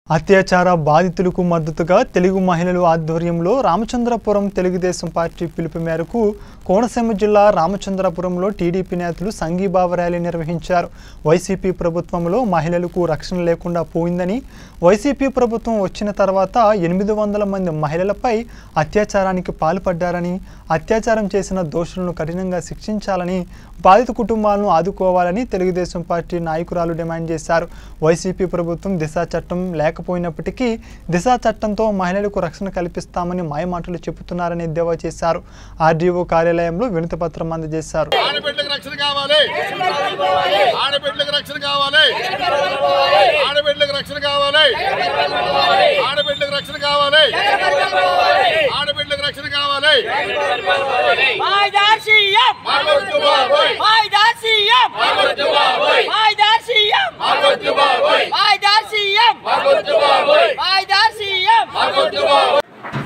అత్యాచార బాధితులకు మద్దతుగా తెలుగు మహిళలు ఆధ్వర్యంలో రామచంద్రపురం తెలుగుదేశం పార్టీ పిలుపు మేరకు కోనసీమ జిల్లా రామచంద్రపురంలో టీడీపీ నేతలు సంఘీభావ ర్యాలీ నిర్వహించారు వైసీపీ ప్రభుత్వంలో మహిళలకు రక్షణ లేకుండా పోయిందని వైసీపీ ప్రభుత్వం వచ్చిన తర్వాత ఎనిమిది వందల మంది మహిళలపై అత్యాచారానికి పాల్పడ్డారని అత్యాచారం చేసిన దోషులను కఠినంగా శిక్షించాలని బాధిత కుటుంబాలను ఆదుకోవాలని తెలుగుదేశం పార్టీ నాయకురాలు డిమాండ్ చేశారు వైసీపీ ప్రభుత్వం దిశా చట్టం లేకపోయినప్పటికీ దిశా చట్టంతో మహిళలకు రక్షణ కల్పిస్తామని మాయమాటలు చెబుతున్నారని ఎద్దేవా చేశారు ఆర్డీఓ కార్యాలయంలో వినతి పత్రం అందజేశారు ఆడబిడ్డలకు రక్షణ కావాలి ఆడబిడ్డలకు రక్షణ కావాలి ఆడబిడ్డలకు రక్షణ కావాలి ఆడబిడ్డలకు రక్షణ కావాలి ఆడబిడ్డలకు రక్షణ కావాలి పాయిదార్ సీఎం మాకొద్దు బాబోయ్ పాయిదార్ సీఎం మాకొద్దు బాబోయ్ పాయిదార్ సీఎం మాకొద్దు బాబోయ్ పాయిదార్ సీఎం మాకొద్దు బాబోయ్ పాయిదార్ సీఎం మాకొద్దు బాబోయ్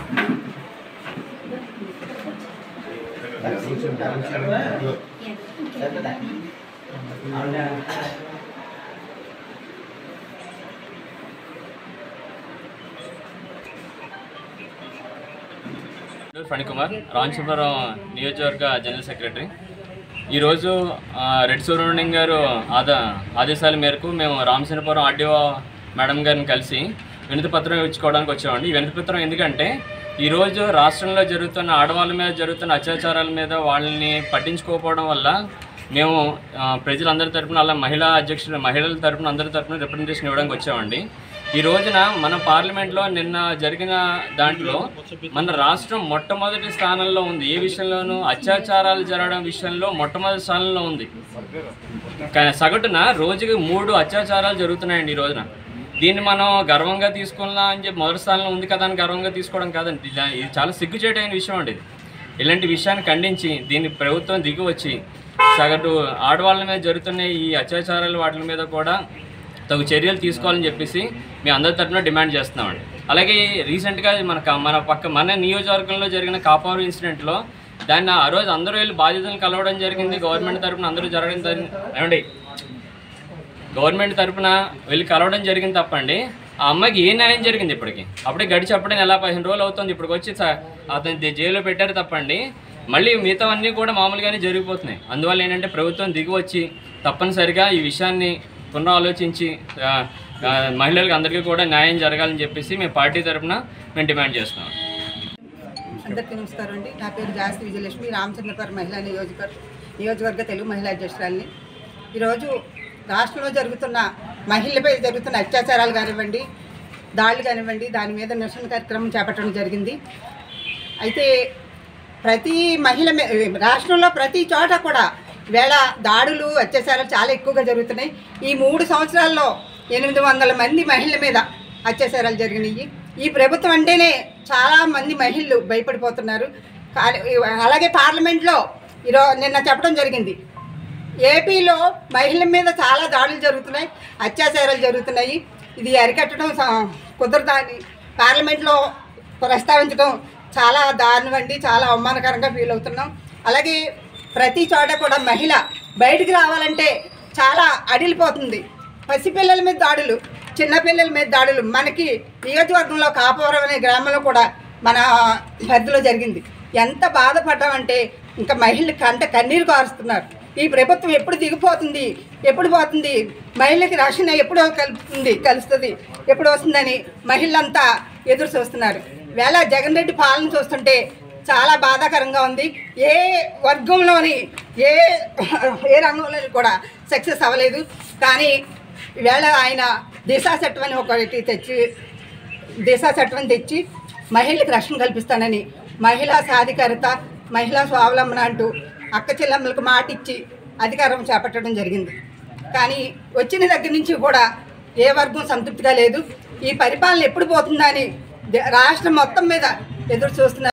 పేరు ఫణికుమార్ రాంచపురం నియోజకవర్గ జనరల్ సెక్రటరీ ఈరోజు ఆ, రెడ్ సుబ్రహ్మణ్యం గారు ఆదా ఆదేశాల మేరకు మేము రామచంద్రపురం ఆర్డీఓ మేడం గారిని కలిసి వినతి పత్రం ఇచ్చుకోవడానికి వచ్చామండి ఈ వినతి పత్రం ఎందుకంటే ఈరోజు రాష్ట్రంలో జరుగుతున్న ఆడవాళ్ళ మీద జరుగుతున్న అత్యాచారాల మీద వాళ్ళని పట్టించుకోకపోవడం వల్ల మేము ఆ, ప్రజలందరి తరపున అలా మహిళా అధ్యక్షులు మహిళల తరపున అందరి తరపున రిప్రజెంటేషన్ ఇవ్వడానికి వచ్చామండి ఈ రోజున మన పార్లమెంట్లో నిన్న జరిగిన దాంట్లో మన రాష్ట్రం మొట్టమొదటి స్థానంలో ఉంది ఏ విషయంలోనూ అత్యాచారాలు జరగడం విషయంలో మొట్టమొదటి స్థానంలో ఉంది కానీ సగటున రోజుకి మూడు అత్యాచారాలు జరుగుతున్నాయండి ఈ రోజున దీన్ని మనం గర్వంగా తీసుకున్నా అని చెప్పి మొదటి స్థానంలో ఉంది కదా అని గర్వంగా తీసుకోవడం కాదండి ఇది ఇది చాలా సిగ్గుచేటైన విషయం అండి ఇది ఇలాంటి విషయాన్ని ఖండించి దీన్ని ప్రభుత్వం దిగి వచ్చి సగటు ఆడవాళ్ళ మీద జరుగుతున్న ఈ అత్యాచారాలు వాటి మీద కూడా తగు చర్యలు తీసుకోవాలని చెప్పేసి మేము అందరి తరఫున డిమాండ్ చేస్తున్నామండి అలాగే రీసెంట్గా మన క- మన పక్క మన నియోజకవర్గంలో జరిగిన కాపారు ఇన్సిడెంట్లో దాన్ని ఆ రోజు అందరూ వెళ్ళి బాధితులను కలవడం జరిగింది గవర్నమెంట్ తరఫున అందరూ జరగడం జరిగింది ఏమండి గవర్నమెంట్ తరపున వెళ్ళి కలవడం జరిగింది తప్పండి ఆ అమ్మాయికి ఏ న్యాయం జరిగింది ఇప్పటికి అప్పుడే గడిచి అప్పుడే నెల పదిహేను రోజులు అవుతుంది ఇప్పటికి వచ్చి స- అతని ది- జైల్లో పెట్టారు తప్పండి మళ్ళీ మిగతావన్నీ కూడా మామూలుగానే జరిగిపోతున్నాయి అందువల్ల ఏంటంటే ప్రభుత్వం దిగి వచ్చి తప్పనిసరిగా ఈ విషయాన్ని పునరాలోచించి ఆ, ఆ, మహిళలకు అందరికీ కూడా న్యాయం జరగాలని చెప్పేసి మేము పార్టీ తరపున మేము డిమాండ్ చేస్తున్నాం అందరికీ నమస్కారం అండి నా పేరు జాస్తి విజయలక్ష్మి రామచంద్రపురం మహిళా నియోజకవర్గ నియోజకవర్గ తెలుగు మహిళా అధ్యక్షురాలని ఈరోజు రాష్ట్రంలో జరుగుతున్న మహిళలపై జరుగుతున్న అత్యాచారాలు కానివ్వండి దాడులు కానివ్వండి దాని మీద నిరసన కార్యక్రమం చేపట్టడం జరిగింది అయితే ప్రతి మహిళ మీ- రాష్ట్రంలో ప్రతి చోట కూడా వేళ దాడులు అత్యాచారాలు చాలా ఎక్కువగా జరుగుతున్నాయి ఈ మూడు సంవత్సరాల్లో ఎనిమిది వందల మంది మహిళల మీద అత్యాచారాలు జరిగినాయి ఈ ప్రభుత్వం అంటేనే చాలా మంది మహిళలు భయపడిపోతున్నారు కానీ అలాగే పార్లమెంట్లో ఈరో నిన్న చెప్పడం జరిగింది ఏపీలో మహిళల మీద చాలా దాడులు జరుగుతున్నాయి అత్యాచారాలు జరుగుతున్నాయి ఇది అరికట్టడం స- కుదరదని పార్లమెంట్లో ప్రస్తావించడం చాలా దారుణం అండి చాలా అవమానకరంగా ఫీల్ అవుతున్నాం అలాగే ప్రతి చోట కూడా మహిళ బయటికి రావాలంటే చాలా అడిలిపోతుంది పసిపిల్లల మీద దాడులు చిన్నపిల్లల మీద దాడులు మనకి నియోజకవర్గంలో కాపురం అనే గ్రామంలో కూడా మన పరిధిలో జరిగింది ఎంత బాధపడ్డామంటే ఇంకా మహిళలు కంట కన్నీరు కారుస్తున్నారు ఈ ప్రభుత్వం ఎప్పుడు దిగిపోతుంది ఎప్పుడు పోతుంది మహిళకి రక్షణ ఎప్పుడు కలుపుతుంది కలుస్తుంది ఎప్పుడు వస్తుందని మహిళలంతా ఎదురు చూస్తున్నారు వేళ జగన్ రెడ్డి పాలన చూస్తుంటే చాలా బాధాకరంగా ఉంది ఏ వర్గంలోని ఏ ఏ రంగంలో కూడా సక్సెస్ అవ్వలేదు కానీ ఈవేళ ఆయన దిశా చట్టం అని ఒకటి తెచ్చి దిశా చట్టం తెచ్చి మహిళలకు రక్షణ కల్పిస్తానని మహిళా సాధికారత మహిళా స్వావలంబన అంటూ అక్క చెల్లెమ్మలకు మాట ఇచ్చి అధికారం చేపట్టడం జరిగింది కానీ వచ్చిన దగ్గర నుంచి కూడా ఏ వర్గం సంతృప్తిగా లేదు ఈ పరిపాలన ఎప్పుడు పోతుందని దే- రాష్ట్రం మొత్తం మీద ఎదురు చూస్తున్నారు